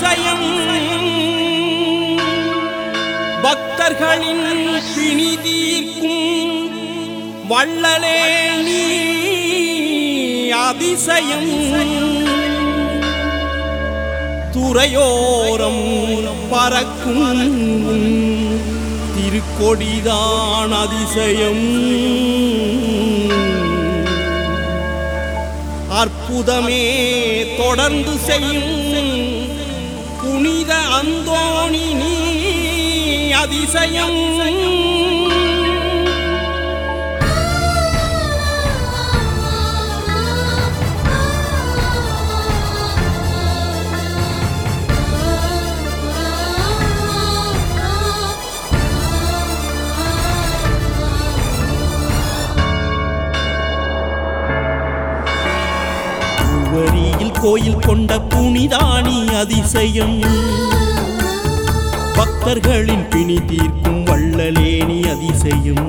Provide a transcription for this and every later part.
அதிசயம் பக்தர்களின் பிணி தீர்க்கும் வள்ளலே நீ அதிசயம் துறையோரம் பறக்கும் திருக்கொடிதான் அதிசயம் அற்புதமே தொடர்ந்து செய்யும் புனித அந்தோணி நீ அதிசயம் வரியில் கோயில் கொண்ட புனிதானி அதிசயம் பக்தர்களின் பிணி தீர்க்கும் வள்ளலேனி அதிசயம்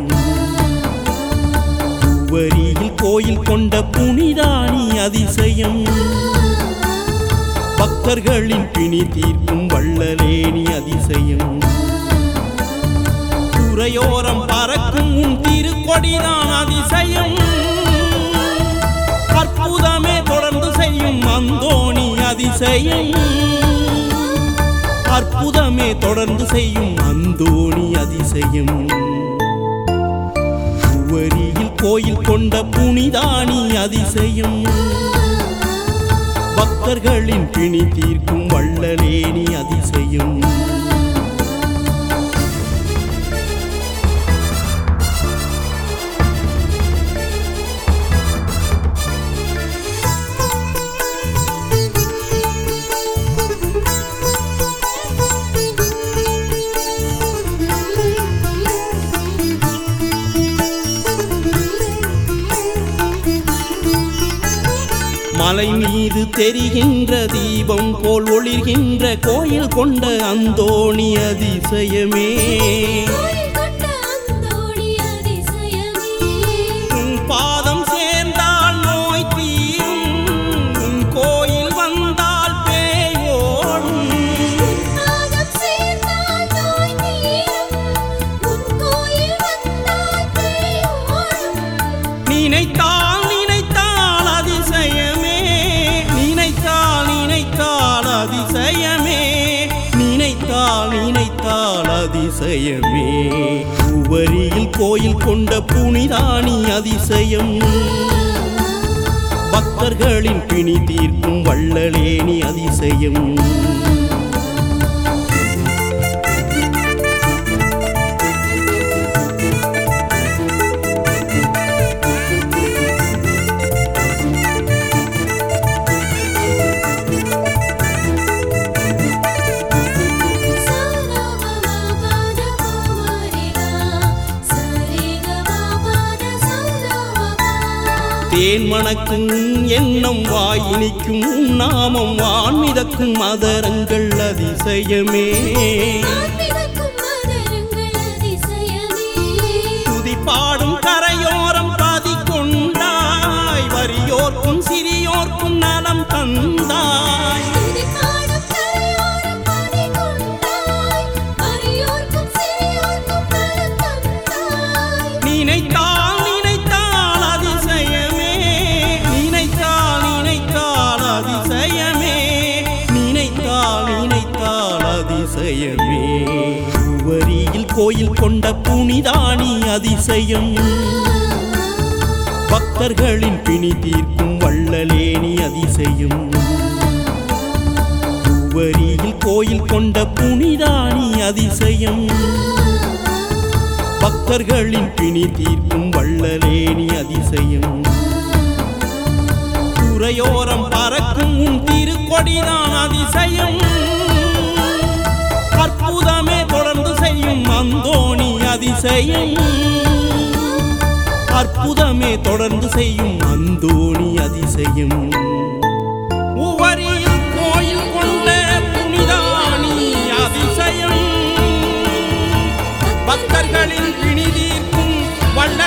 வரியில் கோயில் கொண்ட புனிதானி அதிசயம் பக்தர்களின் பிணி தீர்க்கும் வள்ளலேனி அதிசயம் துறையோரம் பறக்கும் உன் திருக்கொடிதான் அதிசயம் அற்புதமே தொடர்ந்து செய்யும் அந்தோணி அதிசயம் அற்புதமே தொடர்ந்து செய்யும் அந்தோணி அதிசயம் சுவரியில் கோயில் கொண்ட புனிதானி அதிசயம் பக்தர்களின் பிணி தீர்க்கும் வள்ளலேனி அதிசயம் மலை மீது தெரிகின்ற தீபம் போல் ஒளிர்கின்ற கோயில் கொண்ட அந்தோணி அதிசயமே உன் பாதம் சேர்ந்தால் நோய் தீரும் உன் கோயில் வந்தால் பேய் ஓடும் நினைத்தால் நினைத்தால் அதிசயமே நினைத்தால் நினைத்தால் அதிசயமே நினைத்தால் நினைத்தால் அதிசயமே உவரியில் கோயில் கொண்ட புனிதானி அதிசயம் பக்தர்களின் பிணி தீர்க்கும் வள்ளலேனி அதிசயம் தேன் மணக்கும் எண்ணம் வாயினிக்கும் நாமம் வான் மிதக்கும் மதரங்கள் அதிசயமே துதி பாடும் கரையோரம் பாதி கொண்டாய் வறியோர்க்கும் சிறியோர்க்கும் நலம் தந்தாய் நினைத்தால் நினைத்தால் அதிசயமே நினைத்தால் நினைத்தால் அதிசயமே நினைத்தால் நினைத்தால் அதிசயமே வரியில் கோயில் கொண்ட புனிதானி அதிசயம் பக்தர்களின் பிணி தீர்க்கும் வள்ளலேனி அதிசயம் வரியில் கோயில் கொண்ட புனிதானி அதிசயம் பக்தர்களின் பிணி தீர்க்கும் வள்ளலேனி அதிசயம் துறையோரம் பறக்கும் உன் திருக்கொடிதான் அதிசயம் அற்புதமே தொடர்ந்து செய்யும் அந்தோணி அதிசயம் அற்புதமே தொடர்ந்து செய்யும் அந்தோணி அதிசயம் உவரில் கோயில் கொண்ட புனிதானி அதிசயம் பக்தர்களின் பிணி தீர்க்கும் வல்ல